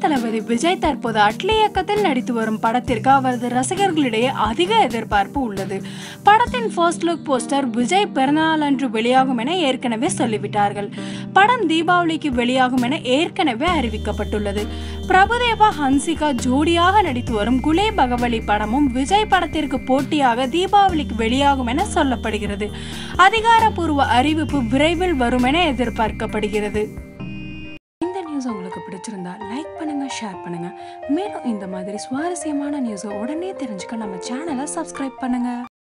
தளபதி விஜய் தற்போது அட்லி இயக்கத்தில் நடித்து வரும் படத்திற்கு அவரது ரசிகர்களிடையே அதிக எதிர்பார்ப்பு உள்ளது படத்தின் ஃபர்ஸ்ட் லுக் போஸ்டர் விஜய் பிறந்தநாள் அன்று வெளியாகும் என ஏற்கனவே சொல்லிவிட்டார்கள் படம் தீபாவளிக்கு வெளியாகும் என ஏற்கனவே அறிவிக்கப்பட்டுள்ளது பிரபுதேவா ஹன்சிகா ஜோடியாக நடித்து வரும் குலே பகவலி படமும் விஜய் படத்திற்கு போட்டியாக தீபாவளிக்கு வெளியாகும் என சொல்லப்படுகிறது அதிகாரப்பூர்வ அறிவிப்பு விரைவில் வரும் என எதிர்பார்க்கப்படுகிறது இந்த நியூஸ் உங்களுக்கு பிடிச்சிருந்தா லைக் பண்ணுங்க ஷேர் பண்ணுங்க மேலும் இந்த மாதிரி சுவாரஸ்யமான நியூஸை உடனே தெரிஞ்சுக்க நம்ம சேனலை சப்ஸ்கிரைப் பண்ணுங்க